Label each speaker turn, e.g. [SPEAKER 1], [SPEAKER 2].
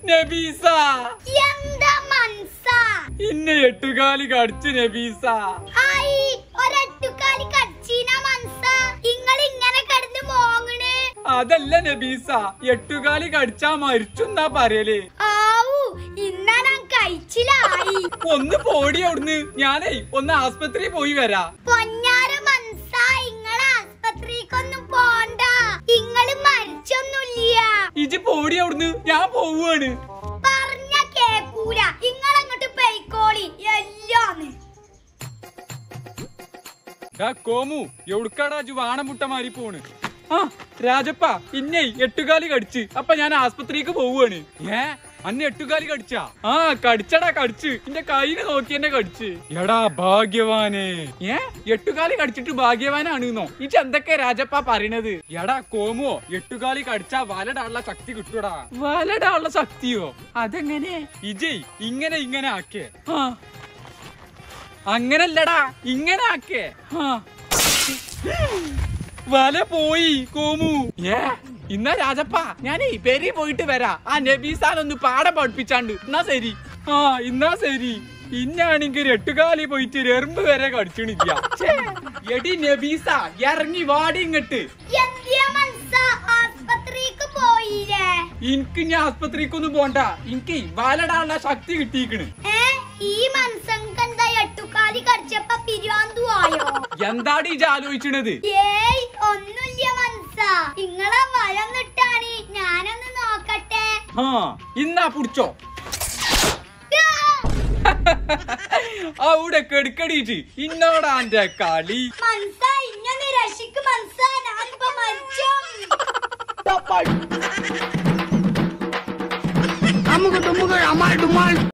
[SPEAKER 1] നബീസ
[SPEAKER 2] എന്താ മനസ്സ
[SPEAKER 1] ഇന്നെ എട്ടുകാലി കടിച്ചു നബീസ
[SPEAKER 2] ആയി ഒരട്ടുകാലി കച്ചീന മനസ്സ ഇങ്ങൾ ഇങ്ങനെ കിടന്ന് മോങ്ങണ്
[SPEAKER 1] അതല്ല നബീസ എട്ടുകാലി കടിച്ചാ മരിച്ചെന്നാ പറയല്
[SPEAKER 2] ആവു ഇന്നാ ഞാൻ കഴിച്ചിലായി
[SPEAKER 1] ഒന്ന് പോടി അവിടുന്ന് ഞാനേ ഒന്ന് ആസ്പത്രി പോയി വരാ
[SPEAKER 2] പൊന്നാര മനസ്സ ഇങ്ങള് ആസ്പത്രിക്കൊന്നും പോണ്ട ഇങ്ങള് മരിച്ചൊന്നുമില്ല
[SPEAKER 1] ഇജി പോടി അവിടുന്ന് ഞാൻ പോവാണ്
[SPEAKER 2] പറഞ്ഞ കേക്കൂല ഇങ്ങളങ്ങോട്ട് പെയ്ക്കോളി എല്ലാന്ന്
[SPEAKER 1] ഡാ കോമു എവിടുക്കാടാ ജു വാണമുട്ട മാറി പോണ് ആ രാജപ്പ ഇന്നേ എട്ടുകാലി കടിച്ച് അപ്പൊ ഞാൻ ആസ്പത്രിക്ക് പോവാണ് ഏ അന്ന് എട്ടുകാലി കടിച്ചാ ആ കടിച്ചടാ കടിച്ച് എന്റെ കയ്യില് നോക്കി എന്നെ കടിച്ച് എടാ ഭാഗ്യവാനെ ഏ എട്ടുകാലി കടിച്ചിട്ട് ഭാഗ്യവാനാണെന്നോ ഇജ് എന്തൊക്കെ രാജപ്പ പറയണത് എടാ കോമോ എട്ടുകാലി കടിച്ചാ വലടാനുള്ള ശക്തി കിട്ടൂടാ വലടാനുള്ള ശക്തിയോ അതെങ്ങനെ ഇജയ് ഇങ്ങനെ ഇങ്ങനെ ആക്കേ ആ അങ്ങനല്ലടാ ഇങ്ങനെ ആക്കേ ആ. വല പോയി കോമു ഏ ഇന്നാ രാജപ്പ ഞാനേ പെരി പോയിട്ട് വരാ ആ നബീസാൻ ഒന്ന് പാഠം പഠിപ്പിച്ചാണ്ട് എന്നാ ശരി ആ ഇന്നാ ശരി ഇന്നാണെങ്കിൽ എട്ടുകാലി പോയിട്ട് ഒരു എറുമ്പ് വരെ കടിച്ചണില്ല ഛേ, എടി നബീസ ഇറങ്ങി വാടി ഇങ്ങട്ട്
[SPEAKER 2] എന്തിയാ മനസ്സ ആസ്പത്രിക്ക് പോയില്ലേ
[SPEAKER 1] എനിക്ക് ഞാൻ ആസ്പത്രിക്കൊന്നും പോണ്ട എനിക്ക് വലടാനുള്ള ശക്തി കിട്ടിയിക്കണ്
[SPEAKER 2] ഏ ഈ മനസ്സങ്ക് എന്താ എട്ടുകാലി കടിച്ചപ്പ പിരിവാന്തു ആയോ
[SPEAKER 1] എന്താടി ഇജ് ആലോചിച്ചണത്
[SPEAKER 2] ഏയ് ഒന്നുമില്ല മനസ്സ ഇങ്ങളെ വലന്നിട്ടാണ് ഞാനൊന്ന് നോക്കട്ടെ
[SPEAKER 1] ആ ഇന്നാ പിടിച്ചോ
[SPEAKER 2] ആ!
[SPEAKER 1] അവിടെ കെടുക്കടിച്ച് ഇന്നോടാ എന്റെ കളി
[SPEAKER 2] മനസ്സ ഇങ്ങനെ രക്ഷിക്ക് മനസ്സ ഞാനിപ്പോ മരിച്ചു
[SPEAKER 3] അമുക്ക് തുമ്മുകൾ അമാൾ ഡുമാൾ